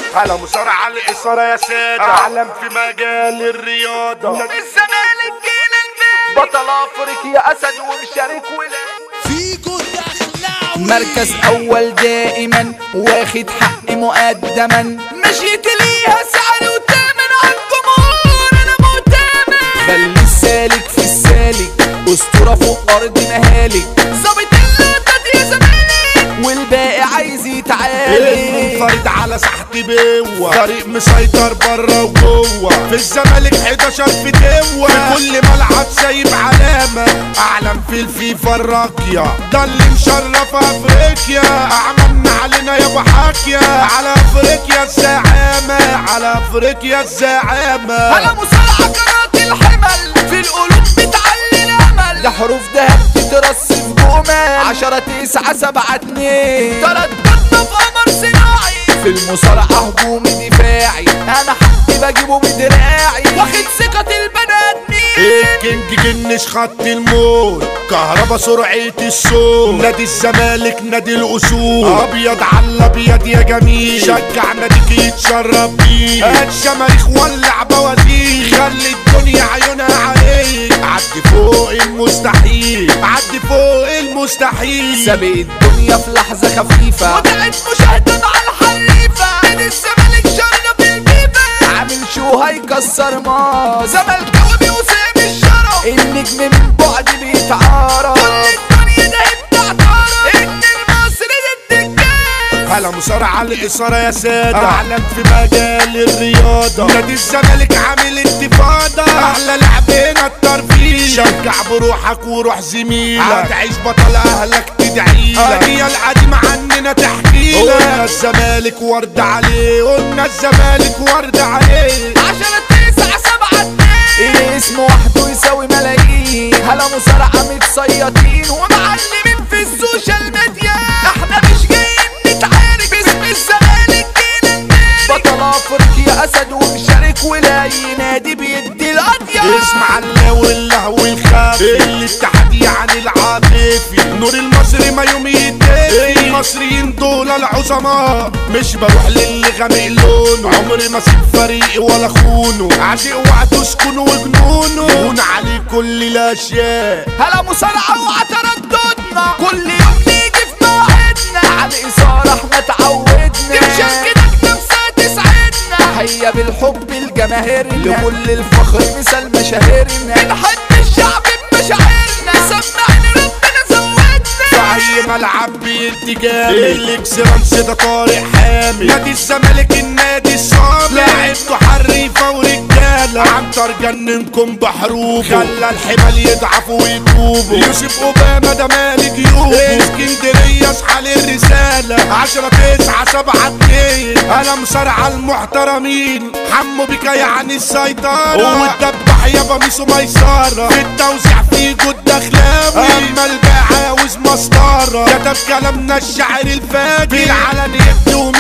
على مصارعة الإثارة يا سادة أعلم في مجال الرياضة نادي الزمالك جيل البيت بطل افريقيا اسد ومشارك ولاية فيكو دخلاوي مركز اول دائما واخد حق مقدما مشيت ليها سعر وتامن على الجمهور انا مؤتمن خلي السالك في السالك اسطوره فوق ارض مهالك ظابط اللقطات يا زمالك والباقي عايز يتعالج المنفرد على ساحة بوة فريق مسيطر بره وجوه في الزمالك 11 في توة في كل ملعب سايب علامة أعلم في الفيفا الراقية ده اللي مشرف أفريقيا أعملنا علينا يا حاكية على أفريقيا الزعامة على أفريقيا الزعامة على مصارعة قناة الحمل في القلوب بتعلي الامل ده حروف دهب تترص في جمل عشرة تسعة سبعة اتنين ترددنا في قمر صناعي في المصارعة هجومي دفاعي انا حقي بجيبه بدراعي واخد ثقة البنات مين الكينج جنش خط الموت كهربا سرعة الصوت نادي الزمالك نادي الأصول أبيض على الأبيض يا جميل شجع ناديك يتشرب بيه هات شماريخ ولع بوازيك خلي الدنيا عيونها عليك عدي فوق المستحيل عدي فوق المستحيل سابق الدنيا في لحظة خفيفة وقعت مشاهدة على الحريفة نادي الزمالك شرنا في الفيفا عامل شو هيكسر ما زملكاوي بيوسم الشرف النجم من بعد بيتعارف كل الدنيا ده بتعترف ان المصري ضد الكاس هلا مصارعة الإثارة يا سادة أعلم في مجال الرياضة نادي الزمالك عامل انتفاضة أحلى لعبنا الترفيه شجع بروحك وروح زميلك هتعيش بطل أهلك تدعيلك هي القديمة عننا تحكي لك قلنا الزمالك ورد عليه قلنا الزمالك ورد عليه عشرة تسعة سبعة اتنين الاسم وحده يساوي ملايين هلا مصارعة متصيطين ومعلمين في السوشيال ميديا احنا مش جايين نتعارك باسم الزمالك جينا نبارك بطل افريقيا اسد ومشارك ولاي نادي بيدي القضية اسمع اللهو اللهو الخافي الاتحاد يعني العاطفي نور المصري ما يوم يتدفي المصريين دول العظماء مش بروح للي غامق لونه عمري ما اسيب فريقي ولا خونه عاشق وقته سكونه وجنونه هون عليه كل الاشياء هلا مصارعة وعترددنا كل يوم نيجي في موعدنا على الإثارة احنا تعودنا مشاركتك نفسها تسعدنا تحية بالحب لجماهيرنا لكل الفخر مثال مشاهيرنا بنحب الشعب بمشاعرنا سمعنا ربنا زودنا في اي ملعب بيدي جامد الاكسلانس ده طارق حامد نادي الزمالك النادي الصامت لعبته حريفه ورجاله عنتر جننكم بحروبه خلى الحمال يضعفوا ويتوبوا يوسف اوباما ده مالك جيوبه اسكندريه اصحى للرساله عشرة تسعة سبعة اتنين انا مصارعة المحترمين حمو بك يعني السيطرة والدبح يابا ميسو ميسرة في التوزيع في جود دخلاوي اما الباقي عاوز مسطرة كتب كلامنا الشاعر الفاجر بالعلن يبدو